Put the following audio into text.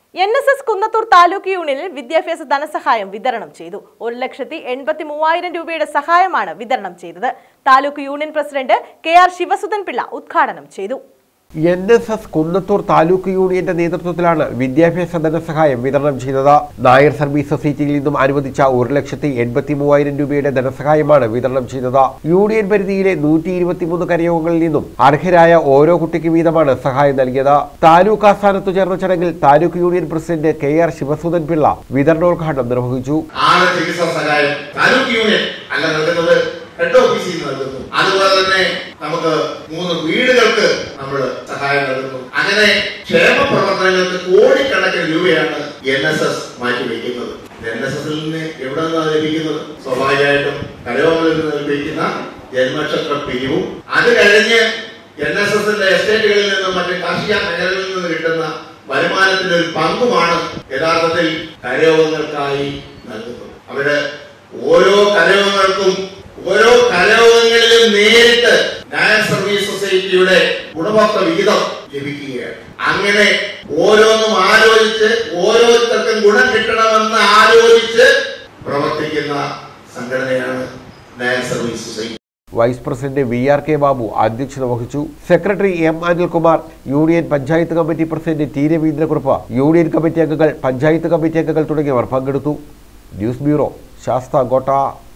N S S Kunnathur taluk യൂണിയനിൽ വിദ്യാഭ്യാസ ധനസഹായം വിതരണം ചെയ്തു ഒരു ലക്ഷത്തി എൺപത്തി മൂവായിരം രൂപയുടെ സഹായമാണ് വിതരണം ചെയ്തത് taluk union president K R Sivasudhan Pillai ഉദ്ഘാടനം ചെയ്തു N S S Kunnathur taluk യൂണിയന്റെ നേതൃത്വത്തിലാണ് വിദ്യാഭ്യാസ ധനസഹായം വിതരണം ചെയ്തത് നായർ സർവീസ് സൊസൈറ്റിയിൽ നിന്നും അനുവദിച്ച ഒരു ലക്ഷത്തി എൺപത്തി മൂവായിരം രൂപയുടെ ധനസഹായമാണ് വിതരണം ചെയ്തത് യൂണിയൻ പരിധിയിലെ നൂറ്റി ഇരുപത്തിമൂന്ന് കരയോഗങ്ങളിൽ നിന്നും അർഹരായ ഓരോ കുട്ടിക്ക് വീതമാണ് സഹായം നൽകിയത് താലൂക്ക് ആസ്ഥാനത്തു ചേർന്ന ചടങ്ങിൽ taluk union president K R Sivasudhan Pillai വിതരണോദ്ഘാടനം നിർവഹിച്ചു ആറ് ചികിത്സാ സഹായം താലൂക്ക് യൂണിയൻ അല്ല നൽകുന്നത് ഹെഡ് ഓഫീസിൽ നിന്ന് നൽകുന്നു അതുപോലെ തന്നെ നമുക്ക് മൂന്ന് വീടുകൾക്ക് നമ്മൾ സഹായം നൽകുന്നു അങ്ങനെ ക്ഷേമ പ്രവർത്തനങ്ങൾക്ക് കോടിക്കണക്കിന് രൂപയാണ് എൻ എസ് എസ് മാറ്റിവെക്കുന്നത് എൻ എസ് എസിൽ നിന്ന് എവിടെ നിന്നാണ് ലഭിക്കുന്നത് സ്വാഭാവികമായിട്ടും കരയോമലിൽ നിന്ന് ലഭിക്കുന്ന ജന്മനക്ഷത്ര പിരിവും അത് കഴിഞ്ഞ് എൻ എസ് എസിന്റെ എസ്റ്റേറ്റുകളിൽ നിന്നും മറ്റ് കാർഷിക മേഖലകളിൽ നിന്ന് കിട്ടുന്ന വരുമാനത്തിന്റെ ഒരു പങ്കുമാണ് യഥാർത്ഥത്തിൽ കരയോഗങ്ങൾക്കായി നൽകുന്നത് അവിടെ ഓരോ കരയോഗങ്ങൾക്കും ഓരോ കരയോഗങ്ങളിലും നേരിട്ട് നായർ സർവീസ് സൊസൈറ്റിയുടെ ഗുണഭോക്തൃ വിഹിതം ലഭിക്കുകയാണ് അങ്ങനെ ഓരോന്നും ആലോചിച്ച് ഓരോരുത്തർക്കും ഗുണം കിട്ടണമെന്ന് ആലോചിച്ച് പ്രവർത്തിക്കുന്ന സംഘടനയാണ് Nair service society vice president V R K Babu അധ്യക്ഷത വഹിച്ചു secretary M Anilkumar union panchayat committee president T Raveendrakurup union committee അംഗങ്ങൾ പഞ്ചായത്ത് കമ്മിറ്റി അംഗങ്ങൾ തുടങ്ങിയവർ പങ്കെടുത്തു ന്യൂസ് ബ്യൂറോ ശാസ്താംകോട്ട